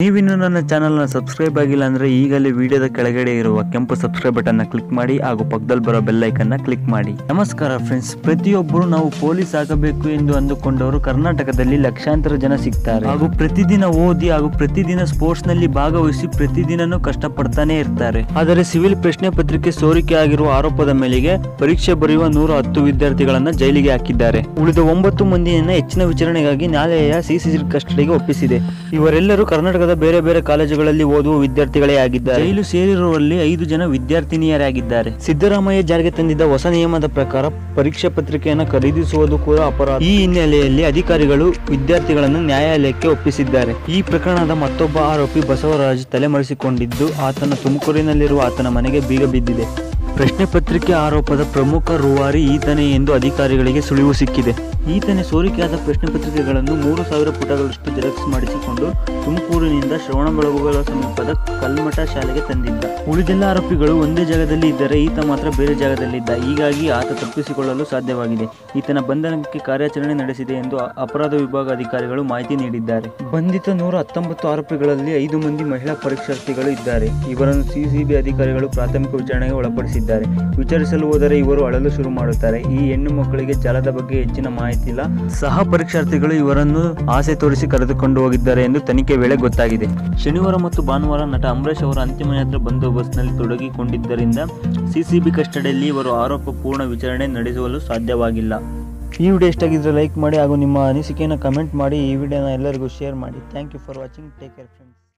ನೀವಿನ್ನು ನನ್ನ ಚಾನಲ್ನ ಸಬ್ಸ್ಕ್ರೈಬ್ ಆಗಿಲ್ಲ ಅಂದ್ರೆ ಈಗಲೇ ವಿಡಿಯೋದ ಕೆಳಗಡೆ ಇರುವ ಕೆಂಪು ಸಬ್ಸ್ಕ್ರೈಬ್ ಬಟನ್ ನ ಕ್ಲಿಕ್ ಮಾಡಿ ಹಾಗೂ ಪಕ್ಕದಲ್ಲಿ ಬರೋ ಬೆಲ್ ಐಕನ್ ನ ಕ್ಲಿಕ್ ಮಾಡಿ ನಮಸ್ಕಾರ ಫ್ರೆಂಡ್ಸ್ ಪ್ರತಿಯೊಬ್ಬರು ನಾವು ಪೊಲೀಸ್ ಆಗಬೇಕು ಎಂದು ಅಂದುಕೊಂಡವರು ಕರ್ನಾಟಕದಲ್ಲಿ ಲಕ್ಷಾಂತರ ಜನ ಸಿಗ್ತಾರೆ ಹಾಗೂ ಪ್ರತಿದಿನ ಓದಿ ಹಾಗೂ ಪ್ರತಿದಿನ ಸ್ಪೋರ್ಟ್ಸ್ ನಲ್ಲಿ ಭಾಗವಹಿಸಿ ಪ್ರತಿದಿನನೂ ಕಷ್ಟಪಡ್ತಾನೆ ಇರ್ತಾರೆ ಆದರೆ ಸಿವಿಲ್ ಪ್ರಶ್ನೆ ಪತ್ರಿಕೆ ಸೋರಿಕೆ ಆಗಿರುವ ಆರೋಪದ ಮೇಲೆಗೆ ಪರೀಕ್ಷೆ ಬರೆಯುವ ನೂರ ಹತ್ತು ವಿದ್ಯಾರ್ಥಿಗಳನ್ನ ಜೈಲಿಗೆ ಹಾಕಿದ್ದಾರೆ ಉಳಿದ ಒಂಬತ್ತು ಮಂದಿಯನ್ನ ಹೆಚ್ಚಿನ ವಿಚಾರಣೆಗಾಗಿ ನ್ಯಾಯಾಲಯ ಸಿಸಿಸಿ ಕಸ್ಟಡಿಗೆ ಒಪ್ಪಿಸಿದೆ ಇವರೆಲ್ಲರೂ ಕರ್ನಾಟಕದ ಬೇರೆ ಬೇರೆ ಕಾಲೇಜುಗಳಲ್ಲಿ ಓದುವ ವಿದ್ಯಾರ್ಥಿಗಳೇ ಆಗಿದ್ದಾರೆ ಜೈಲು ಸೇರಿರುವಲ್ಲಿ ಐದು ಜನ ವಿದ್ಯಾರ್ಥಿನಿಯರಾಗಿದ್ದಾರೆ ಸಿದ್ದರಾಮಯ್ಯ ಜಾರಿಗೆ ತಂದಿದ್ದ ಹೊಸ ನಿಯಮದ ಪ್ರಕಾರ ಪರೀಕ್ಷಾ ಪತ್ರಿಕೆಯನ್ನು ಖರೀದಿಸುವುದು ಕೂಡ ಅಪರಾಧ ಈ ಹಿನ್ನೆಲೆಯಲ್ಲಿ ಅಧಿಕಾರಿಗಳು ವಿದ್ಯಾರ್ಥಿಗಳನ್ನು ನ್ಯಾಯಾಲಯಕ್ಕೆ ಒಪ್ಪಿಸಿದ್ದಾರೆ ಈ ಪ್ರಕರಣದ ಮತ್ತೊಬ್ಬ ಆರೋಪಿ ಬಸವರಾಜ್ ತಲೆಮರೆಸಿಕೊಂಡಿದ್ದು ಆತನ ತುಮಕೂರಿನಲ್ಲಿರುವ ಆತನ ಮನೆಗೆ ಬೀಗ ಬಿದ್ದಿದೆ ಪ್ರಶ್ನೆ ಪತ್ರಿಕೆ ಆರೋಪದ ಪ್ರಮುಖ ರೂವಾರಿ ಈತನೇ ಎಂದು ಅಧಿಕಾರಿಗಳಿಗೆ ಸುಳಿವು ಸಿಕ್ಕಿದೆ ಈತನೇ ಸೋರಿಕೆಯಾದ ಪ್ರಶ್ನೆ ಪತ್ರಿಕೆಗಳನ್ನು ಮೂರು ಸಾವಿರ ಪುಟಗಳಷ್ಟು ಜೆರಾಕ್ಸ್ ಮಾಡಿಸಿಕೊಂಡು ತುಮಕೂರಿನಿಂದ ಶ್ರವಣಬೆಳಗೊಳ ಸಮೀಪದ ಕಲ್ಮಠ ಶಾಲೆಗೆ ತಂದಿದ್ದ ಉಳಿದೆಲ್ಲ ಆರೋಪಿಗಳು ಒಂದೇ ಜಾಗದಲ್ಲಿ ಇದ್ದರೆ ಈತ ಮಾತ್ರ ಬೇರೆ ಜಾಗದಲ್ಲಿದ್ದ ಹೀಗಾಗಿ ಆತ ತಪ್ಪಿಸಿಕೊಳ್ಳಲು ಸಾಧ್ಯವಾಗಿದೆ ಈತನ ಬಂಧನಕ್ಕೆ ಕಾರ್ಯಾಚರಣೆ ನಡೆಸಿದೆ ಎಂದು ಅ- ಅಪರಾಧ ವಿಭಾಗ ಅಧಿಕಾರಿಗಳು ಮಾಹಿತಿ ನೀಡಿದ್ದಾರೆ ಬಂಧಿತ ನೂರ ಹತ್ತೊಂಬತ್ತು ಆರೋಪಿಗಳಲ್ಲಿ ಐದು ಮಂದಿ ಮಹಿಳಾ ಪರೀಕ್ಷಾರ್ಥಿಗಳು ಇದ್ದಾರೆ ಇವರನ್ನು ಸಿಸಿಬಿ ಅಧಿಕಾರಿಗಳು ಪ್ರಾಥಮಿಕ ವಿಚಾರಣೆಗೆ ಒಳಪಡಿಸಿದ್ದಾರೆ ವಿಚಾರಿಸಲು ಹೋದರೆ ಇವರು ಅಳಲು ಶುರು ಮಾಡುತ್ತಾರೆ ಈ ಹೆಣ್ಣು ಮಕ್ಕಳಿಗೆ ಜಾಲದ ಬಗ್ಗೆ ಹೆಚ್ಚಿನ ಮಾಹಿತಿ ಇಲ್ಲ ಸಹ ಪರೀಕ್ಷಾರ್ಥಿಗಳು ಇವರನ್ನು ಆಸೆ ತೋರಿಸಿ ಕರೆದುಕೊಂಡು ಹೋಗಿದ್ದಾರೆ ಎಂದು ತನಿಖೆ ವೇಳೆ ಗೊತ್ತಾಗಿದೆ ಶನಿವಾರ ಮತ್ತು ಭಾನುವಾರ ನಟ ಅಂಬರೀಶ್ ಅವರ ಅಂತಿಮ ಯಾತ್ರೆ ಬಂದೋಬಸ್ತ್ನಲ್ಲಿ ತೊಡಗಿಕೊಂಡಿದ್ದರಿಂದ ಸಿಸಿಬಿ ಕಸ್ಟಡಿಯಲ್ಲಿ ಇವರು ಆರೋಪ ಪೂರ್ಣ ವಿಚಾರಣೆ ನಡೆಸುವಲು ಸಾಧ್ಯವಾಗಿಲ್ಲ ಈ ವಿಡಿಯೋ ಇಷ್ಟಾಗಿದ್ರೆ ಲೈಕ್ ಮಾಡಿ ಹಾಗೂ ನಿಮ್ಮ ಅನಿಸಿಕೆಯನ್ನು ಕಮೆಂಟ್ ಮಾಡಿ ಈ ವಿಡಿಯೋನ ಎಲ್ಲರಿಗೂ ಶೇರ್ ಮಾಡಿ thank you for watching take care friends